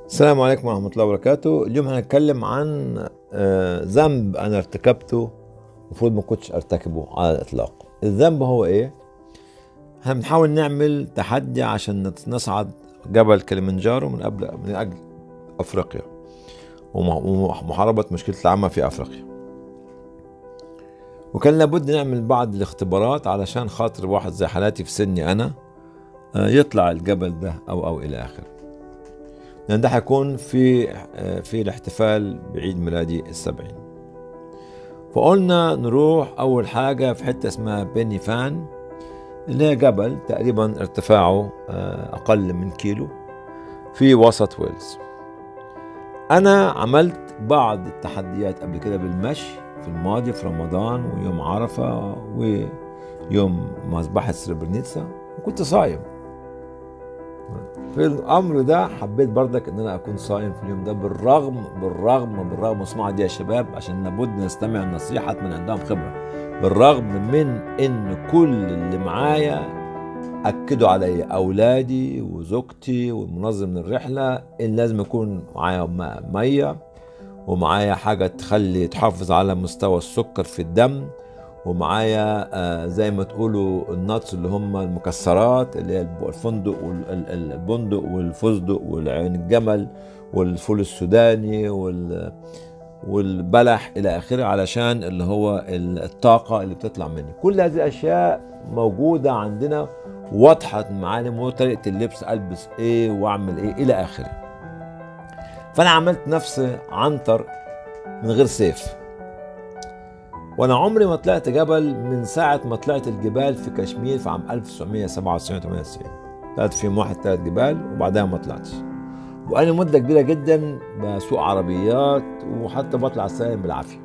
السلام عليكم ورحمة الله وبركاته اليوم هنتكلم عن آه، ذنب أنا ارتكبته المفروض ما كنتش أرتكبه على الإطلاق الذنب هو إيه؟ هنحاول نعمل تحدي عشان نت- نصعد جبل كليمنجارو من قبل من أجل أفريقيا وم- ومحاربة مشكلة العامة في أفريقيا وكان لابد نعمل بعض الاختبارات علشان خاطر واحد زي حالاتي في سني أنا آه، يطلع الجبل ده أو أو إلى آخره لأن ده هيكون في في الاحتفال بعيد ميلادي السبعين فقلنا نروح أول حاجة في حتة اسمها بيني فان اللي هي جبل تقريبا ارتفاعه آه، أقل من كيلو في وسط ويلز أنا عملت بعض التحديات قبل كده بالمشي في الماضي في رمضان ويوم عرفة ويوم مذبحة سربرنيتسا وكنت صايم في الامر ده حبيت بردك ان انا اكون صايم في اليوم ده بالرغم بالرغم بالرغم اسمعوا دي يا شباب عشان لابد نستمع النصيحة من عندهم خبرة بالرغم من ان كل اللي معايا اكدوا عليا اولادي وزوجتي والمنظم للرحلة ان لازم يكون معايا م- مية ومعايا حاجة تخلي تحافظ على مستوى السكر في الدم ومعايا آه، زي ما تقولوا الناتس اللي هم المكسرات اللي هي الب- الفندق والبندق والفستق والعين الجمل والفول السوداني وال والبلح الى اخره علشان اللي هو ال- الطاقه اللي بتطلع مني كل هذه الاشياء موجوده عندنا واضحه المعالم وطريقه اللبس البس ايه واعمل ايه الى اخره فانا عملت نفس عنتر من غير سيف وانا عمري ما طلعت جبل من ساعه ما طلعت الجبال في كشمير في عام 1997 98 طلعت في يوم واحد ثلاث جبال وبعدها ما طلعتش وانا مده كبيره جدا بسوق عربيات وحتى بطلع السلالم بالعافيه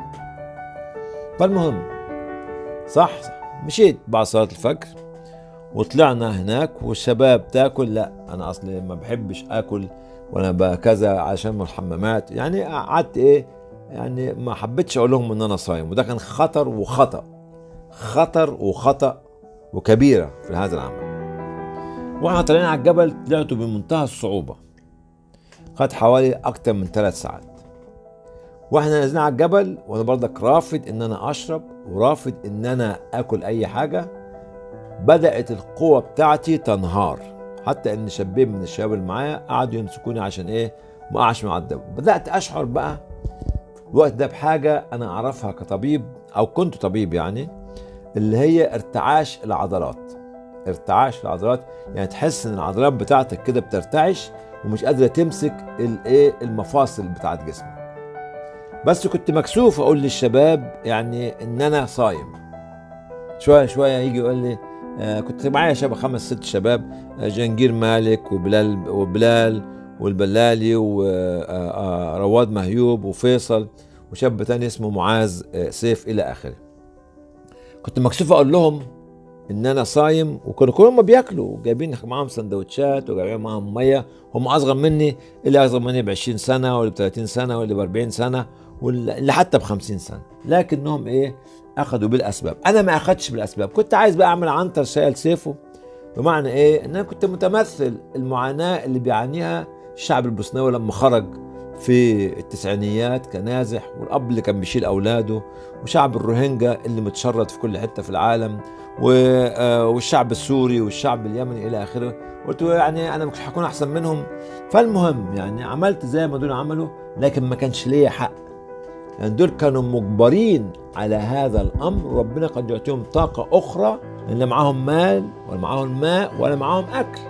فالمهم صح صح مشيت بعد صلاه الفجر وطلعنا هناك والشباب تاكل لا انا اصلي ما بحبش اكل وانا بكذا عشان من الحمامات يعني قعدت ايه يعني ما حبيتش اقول لهم ان انا صايم وده كان خطر وخطا خطر وخطا وكبيره في هذا العمل واحنا طالعين على الجبل طلعته بمنتهى الصعوبه خد حوالي اكتر من ثلاث ساعات واحنا نازلين على الجبل وانا برضك رافض ان انا اشرب ورافض ان انا اكل اي حاجه بدات القوه بتاعتي تنهار حتى ان شابين من الشباب اللي معايا قعدوا يمسكوني عشان ايه ما اقعش مع الدم بدات اشعر بقى الوقت ده بحاجه انا اعرفها كطبيب او كنت طبيب يعني اللي هي ارتعاش العضلات ارتعاش العضلات يعني تحس ان العضلات بتاعتك كده بترتعش ومش قادره تمسك الايه المفاصل بتاعت جسمك بس كنت مكسوف اقول للشباب يعني ان انا صايم شويه شويه يجي يقول لي آه كنت معايا شباب خمس ست شباب آه جنجير مالك وبلال وبلال والبلالي ورواد مهيوب وفيصل وشاب تاني اسمه معاذ آه، سيف الى اخره كنت مكسوف اقول لهم ان انا صايم وكانوا كلهم بياكلوا جايبين معاهم سندوتشات وجايبين معاهم ميه هم اصغر مني اللي اصغر مني ب 20 سنه واللي ب 30 سنه واللي ب 40 سنه واللي حتى ب 50 سنه لكنهم ايه اخذوا بالاسباب انا ما اخذتش بالاسباب كنت عايز بقى اعمل عنتر شايل سيفه بمعنى ايه ان انا كنت متمثل المعاناه اللي بيعانيها الشعب البوسناوي لما خرج في التسعينيات كنازح والاب اللي كان بيشيل اولاده وشعب الروهينجا اللي متشرد في كل حته في العالم و- آه، والشعب السوري والشعب اليمني الى اخره قلت له يعني انا مش هكون احسن منهم فالمهم يعني عملت زي ما دول عملوا لكن ما كانش ليا حق يعني دول كانوا مجبرين على هذا الامر ربنا قد يعطيهم طاقه اخرى ان لا معاهم مال ولا معاهم ماء ولا معاهم اكل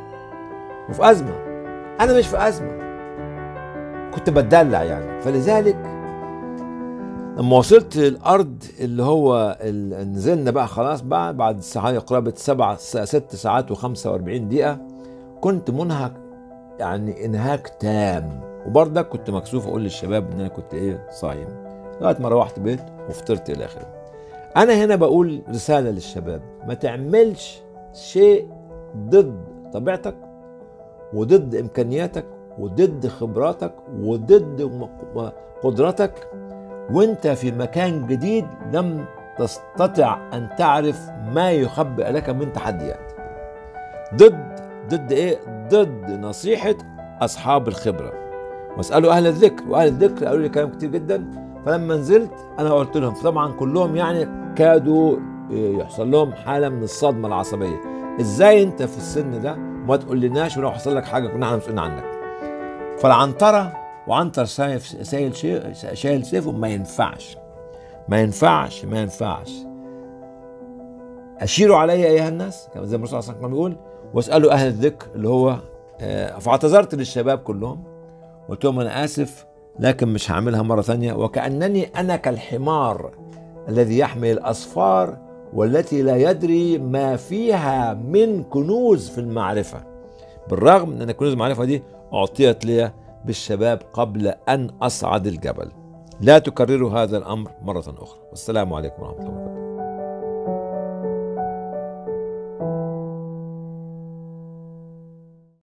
وفي ازمه انا مش في ازمه كنت بتدلع يعني فلذلك لما وصلت الارض اللي هو ال- نزلنا بقى خلاص بقى بعد ساعات قرابه سبع ست ساعات و45 دقيقه كنت منهك يعني انهاك تام وبرضك كنت مكسوف اقول للشباب ان انا كنت ايه صايم لغايه ما روحت بيت وفطرت الى اخره انا هنا بقول رساله للشباب ما تعملش شيء ضد طبيعتك وضد امكانياتك وضد خبراتك وضد م- قدرتك وانت في مكان جديد لم تستطع ان تعرف ما يخبئ لك من تحديات ضد ضد ايه ضد نصيحه اصحاب الخبره واسالوا اهل الذكر واهل الذكر قالوا لي كلام كتير جدا فلما نزلت انا قلت لهم طبعا كلهم يعني كادوا يحصل لهم حاله من الصدمه العصبيه ازاي انت في السن ده ما تقول لناش ولو حصل لك حاجه كنا احنا مسؤولين عنك فالعنتره وعنتر شايف شايل شي- شايل سيفه ما ينفعش ما ينفعش ما ينفعش اشيروا علي ايها الناس كما زي ما الرسول صلى الله عليه وسلم بيقول واسالوا اهل الذكر اللي هو آه، فاعتذرت للشباب كلهم قلت لهم انا اسف لكن مش هعملها مره ثانيه وكانني انا كالحمار الذي يحمل الاصفار والتي لا يدري ما فيها من كنوز في المعرفه بالرغم من ان كنوز المعرفه دي اعطيت لي بالشباب قبل ان اصعد الجبل لا تكرروا هذا الامر مره اخرى والسلام عليكم ورحمه الله وبركاته